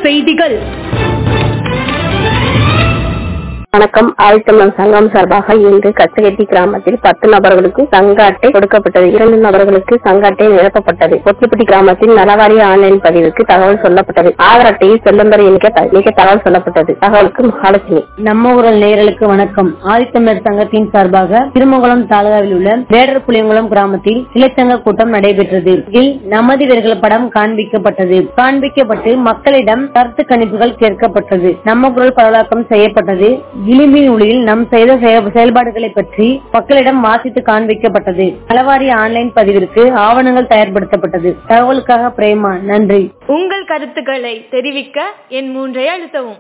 செய்திகள் வணக்கம் ஆதித்தமிழ் சங்கம் சார்பாக இன்று கச்சகட்டி கிராமத்தில் பத்து நபர்களுக்கு சங்க அட்டை கொடுக்கப்பட்டது இரண்டு நபர்களுக்கு சங்க அட்டை நிரப்பப்பட்டது கொட்டிப்பட்டி கிராமத்தில் நலவாரிய ஆன்லைன் பதிவுக்கு தகவல் சொல்லப்பட்டது ஆதார் அட்டையில் செல்லும்பர் இணைக்க த- இணைக்க தகவல் சொல்லப்பட்டது தகவலுக்கு மகாலட்சுமி நம்ம ஊரல் நேயர்களுக்கு வணக்கம் ஆதித்தமிழர் சங்கத்தின் சார்பாக திருமங்கலம் தாலுகாவில் உள்ள வேடர் புளியங்குளம் கிராமத்தில் கிளைச்சங்க கூட்டம் நடைபெற்றது இதில் நமது வீரர்கள் படம் காண்பிக்கப்பட்டது காண்பிக்கப்பட்டு மக்களிடம் கருத்து கணிப்புகள் கேட்கப்பட்டது நம்ம குரல் பரவலாக்கம் செய்யப்பட்டது விளிம்பின் ஒளியில் நம் செய்த செய- செயல்பாடுகளை பற்றி மக்களிடம் வாசித்து காண்பிக்கப்பட்டது நலவாரிய ஆன்லைன் பதிவிற்கு ஆவணங்கள் தயார்படுத்தப்பட்டது தகவலுக்காக பிரேமா நன்றி உங்கள் கருத்துக்களை தெரிவிக்க என் மூன்றை அழுத்தவும்